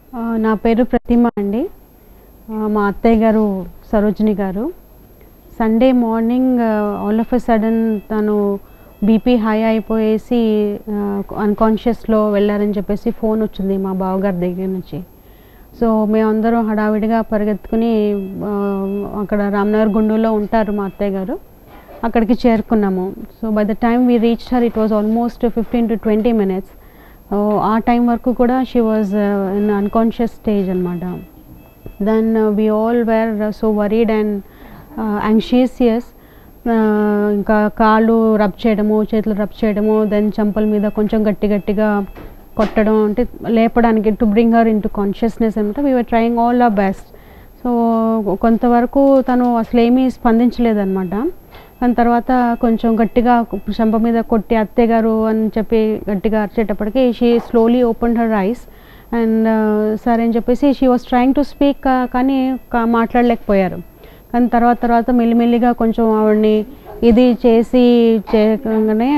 ఆ, నా పేరు ప్రతిమ అండి ఆ, మా అత్తయ్య గారు సరోజిని గారు Sunday morning all of a sudden తను బీపీ హై అయిపోయేసి అన్కాన్షియస్లో వెళ్ళారని చెప్పేసి ఫోన్ వచ్చింది మా బావగారి దగ్గర నుంచి సో మేమందరం హడావిడిగా పరిగెత్తుకుని ఆ, అక్కడ రామ్నగర్ గుండూలో ఉంటారు మా అత్తయ్య గారు అక్కడికి చేరుకున్నాము so by the time we reach her it was almost fifteen to twenty minutes ఆ టైం వరకు కూడా she was in unconscious stage అనమాట then we all were so worried and anxious ఇంకా కాళ్ళు రబ్ చేయడము చేతులు రబ్ చేయడము దెన్ చంపల మీద కొంచెం గట్టి గట్టిగా కొట్టడం అంటే లేపడానికి to bring her into consciousness అనమాట we were trying all our best so కొంతవరకు తను అసలు ఏమీ స్పందించలేదన్నమాట దాని తర్వాత కొంచెం గట్టిగా చంప మీద కొట్టి అత్తయ్య గారు అని చెప్పి గట్టిగా అరిచేటప్పటికి she slowly open her eyes and సరే అని చెప్పేసి she was trying to speak కానీ కా- మాట్లాడలేకపోయారు కానీ తర్వాత తర్వాత మెల్లిమెల్లిగా కొంచెం ఆవిడని ఇది చేసి చేయగానే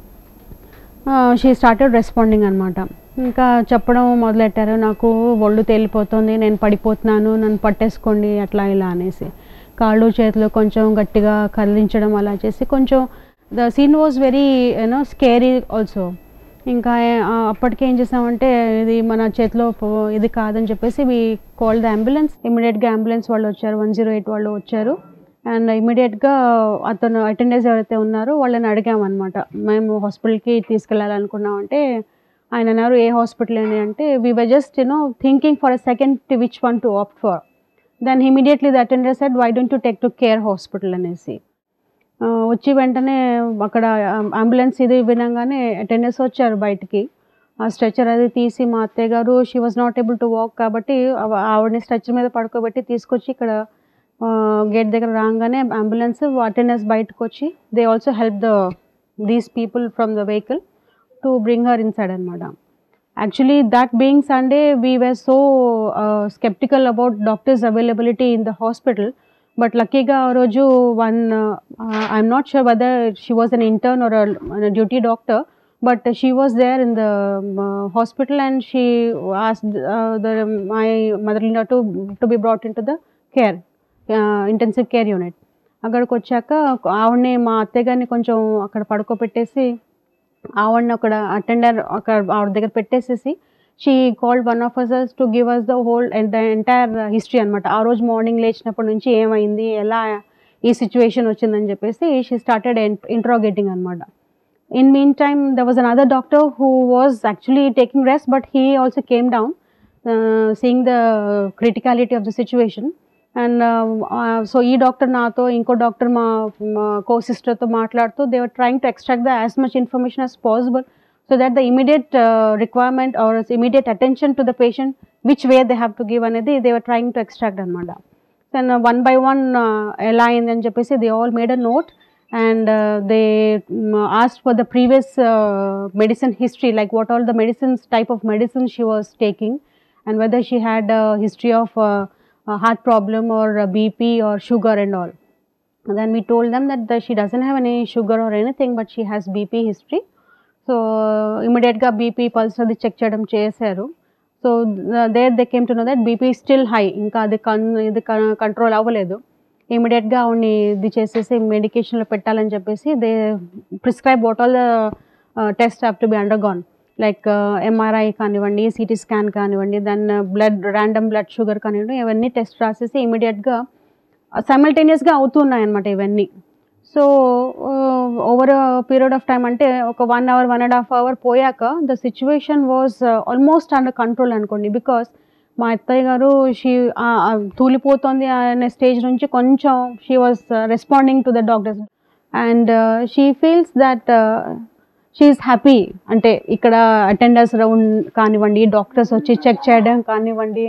షీ స్టార్టెడ్ రెస్పాండింగ్ అనమాట ఇంకా చెప్పడం మొదలెట్టారు నాకు ఒళ్ళు తేలిపోతుంది నేను పడిపోతున్నాను నన్ను పట్టేసుకోండి అట్లా ఇలా అనేసి కాళ్ళు చేతులు కొంచెం గట్టిగా కదిలించడం అలా చేసి కొంచెం the scene was very you know scary also ఇంకా ఆ, అప్పటికి ఏం చేసామంటే ఇది మన చేతిలో పో- ఇది కాదని చెప్పేసి వి కాల్ ద అంబులెన్స్ ఇమీడియట్గా అంబులెన్స్ వాళ్ళు వచ్చారు వన్ జీరో ఎయిట్ వాళ్ళు వచ్చారు అండ్ ఇమీడియట్గా అతను అటెండెన్స్ ఎవరైతే ఉన్నారో వాళ్ళని అడిగామన్నమాట మేము హాస్పిటల్కి తీసుకెళ్ళాలనుకున్నామంటే ఆయన అన్నారు ఏ హాస్పిటల్ అని అంటే we were just you know thinking for a second to which one to opt for then immediately the attender said why don't you take to care hospital అనేసి ఆ, వచ్చి వెంటనే అక్కడ అంబులెన్స్ ఇది వినగానే అటెండర్స్ వచ్చారు బయటికి ఆ స్ట్రెచర్ అది తీసి మా అత్తయ్య గారు she was not able to walk కాబట్టి ఆవ- ఆవిడని స్ట్రెచర్ మీద పడుకోబెట్టి తీసుకొచ్చి ఇక్కడ గేట్ దగ్గర రాగానే అంబులెన్స్ అటెండర్స్ బయటకు వచ్చి they also help the these people from the vehicle to bring her inside అనమాట actually that being Sunday we were so skeptical about doctors availability in the hospital but లక్కీగా ఆ రోజు one I'm not sure whether she was an intern or duty doctor but she was there in the hospital and she ask the my mother into to be brought into the care intensive care unit అక్కడికి వచ్చాక ఆవిడని మా అత్తయ్య గారిని కొంచెం అక్కడ పడుకోబెట్టేసి ఆవిడని అక్కడ అటెండర్ అక్కడ ఆవిడ దగ్గర పెట్టేసేసి she called one of ours to give us the whole entire history అనమాట ఆ రోజు మార్నింగ్ లేచినప్పటి నుంచి ఏమైంది ఎలా ఈ సిచ్యువేషన్ వచ్చిందని చెప్పేసి షీ స్టార్టెడ్ ఇంట్రాగేటింగ్ అనమాట in mean time there was another doctor who was actually taking rest but he also came down seeing the criticality of the situation and so ఈ డాక్టర్ నాతో ఇంకో డాక్టర్ మా కో సిస్టర్తో మాట్లాడుతూ they were trying to extract the as much information as possible so that the immediate requirement or immediate attention to the patient which way they have to give అనేది they were trying to extract అనమాట then one by one ఎలా అయిందని చెప్పేసి they all made a note and they asked for the previous medicine history like what all the medicines type of medicine she was taking and whether she had a history of uh, a heart problem or a BP or sugar and all. And then we told them that the, she doesn't have any sugar or anything, but she has BP history. So ఇమీడియట్గా BP pulse అది check చేయడం చేశారు so there they came to know that BP still high ఇంకా అది కన్ ఇది control అవ్వలేదు ఇమీడియట్గా ఆవిడ్ని ఇది చేసేసి మెడికేషన్లో పెట్టాలని చెప్పేసి they prescribe what all the test have to be undergone like MRI కానివ్వండి సిటీ స్కాన్ కానివ్వండి then blood random blood sugar కానివ్వండి ఇవన్నీ టెస్ట్ రాసేసి ఇమీడియట్గా సైమల్టేనియస్గా అవుతున్నాయి అనమాట ఇవన్నీ so over period of time అంటే ఒక one hour one and half hour పోయాక the situation was almost under control అనుకోండి బికాస్ మా అత్తయ్య గారు షీ తూలిపోతుంది అనే స్టేజ్ నుంచి కొంచెం she was responding to the doctors and she feels that she's happy అంటే ఇక్కడ అటెండర్స్ రౌండ్ కానివ్వండి డాక్టర్స్ వచ్చి చెక్ చేయడం కానివ్వండి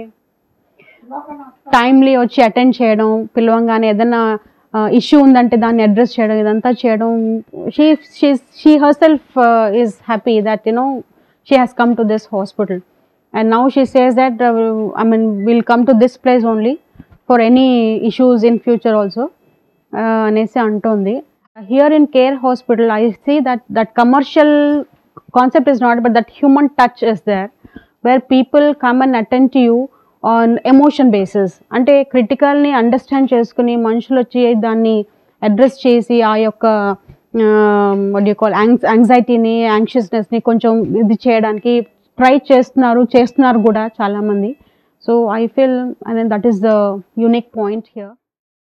టైమ్లీ వచ్చి అటెండ్ చేయడం పిలవంగానే ఏదైనా ఇష్యూ ఉందంటే దాన్ని అడ్రస్ చేయడం ఇదంతా చేయడం she she she herself is happy that you know she has come to this hospital and now she says that I mean will come to this place only for any issues in future also అనేసి అంటోంది here in care hospital I see that that commercial concept is not but that human touch is there where people come and attend to you on emotion basis అంటే క్రిటికల్ని understand చేసుకుని మనుషులు వచ్చి దాన్ని address చేసి ఆ యొక్క కాల్ యాంగ్జైటీని యాంగ్షియస్నెస్ని కొంచెం ఇది చేయడానికి ట్రై చేస్తున్నారు చేస్తున్నారు కూడా చాలామంది so I feel and that is the unique point here